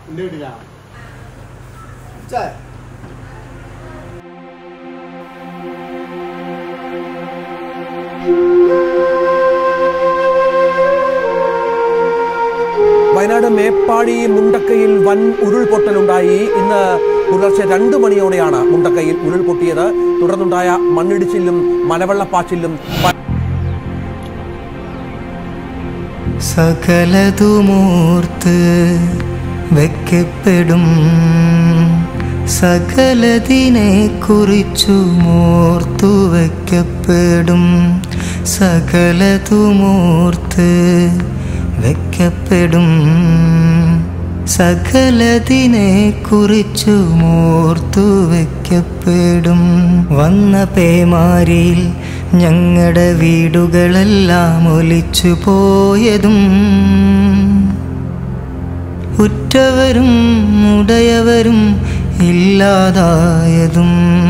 എൻ്റെ വീട്ടിലാണ് ചായ വയനാട് മേപ്പാടി മുണ്ടക്കയിൽ വൻ ഉരുൾപൊട്ടലുണ്ടായി ഇന്ന് പുലർച്ചെ രണ്ടു മണിയോടെയാണ് മുണ്ടക്കയിൽ ഉരുൾപൊട്ടിയത് തുടർന്നുണ്ടായ മണ്ണിടിച്ചിലും മലവെള്ളപ്പാച്ചിലും പ- സകലതുമൂർത്ത് വെക്കപ്പെടും സകലതിനെ കുറിച്ചു മോർത്തു വെക്കപ്പെടും സകലതുമൂർത്ത് വെക്കപ്പെടും സകലതിനെ കുറിച്ചു മോർത്തു വെക്കപ്പെടും വന്ന പേമാരിയിൽ ഞങ്ങളുടെ വീടുകളെല്ലാം ഒലിച്ചു പോയതും ഉറ്റവരും ഉടയവരും ഇല്ലാതായതും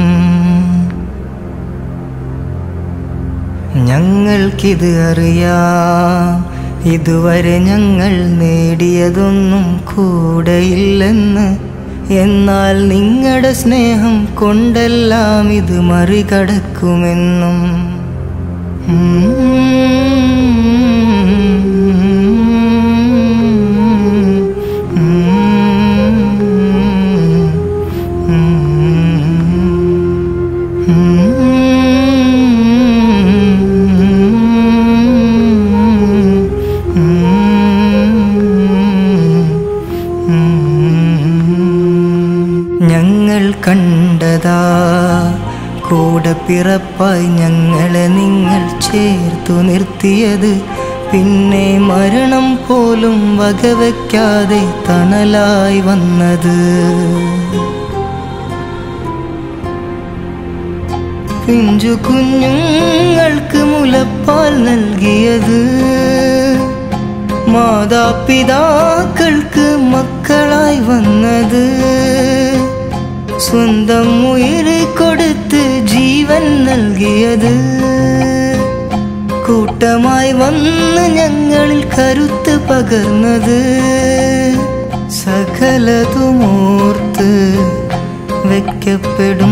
ഞങ്ങൾക്കിത് അറിയാം ഇതുവരെ ഞങ്ങൾ നേടിയതൊന്നും കൂടെയില്ലെന്ന് എന്നാൽ നിങ്ങളുടെ സ്നേഹം കൊണ്ടെല്ലാം ഇത് മറികടക്കുമെന്നും ഞങ്ങൾ കണ്ടതാ കൂടെ പിറപ്പായി ഞങ്ങളെ നിങ്ങൾ ചേർത്തു നിർത്തിയത് പിന്നെ മരണം പോലും വകവയ്ക്കാതെ തണലായി വന്നത് പിഞ്ചു കുഞ്ഞുങ്ങൾക്ക് മുലപ്പാൽ നൽകിയത് മാതാപിതാക്കൾക്ക് മക്കളായി വന്നത് സ്വന്തം ഉയിര് കൊടുത്ത് ജീവൻ നൽകിയത് കൂട്ടമായി വന്ന് ഞങ്ങളിൽ കരുത്ത് പകർന്നത് സകലതുമോർത്ത് വെക്കപ്പെടും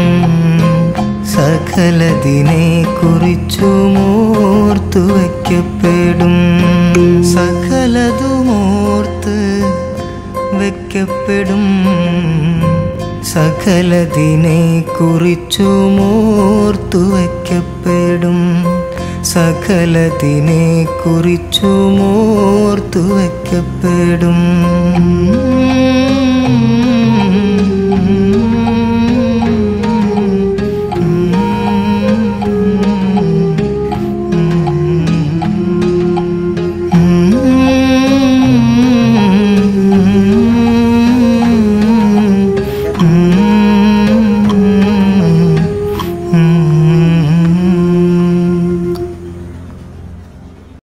സകലതിനെ കുറിച്ചു മോർത്തു വയ്ക്കപ്പെടും സകലതുമോർത്ത് വയ്ക്കപ്പെടും സകലതിനെ കുറിച്ചു മോർത്തു വയ്ക്കപ്പെടും സകലതിനെ കുറിച്ചു മോർത്തു വയ്ക്കപ്പെടും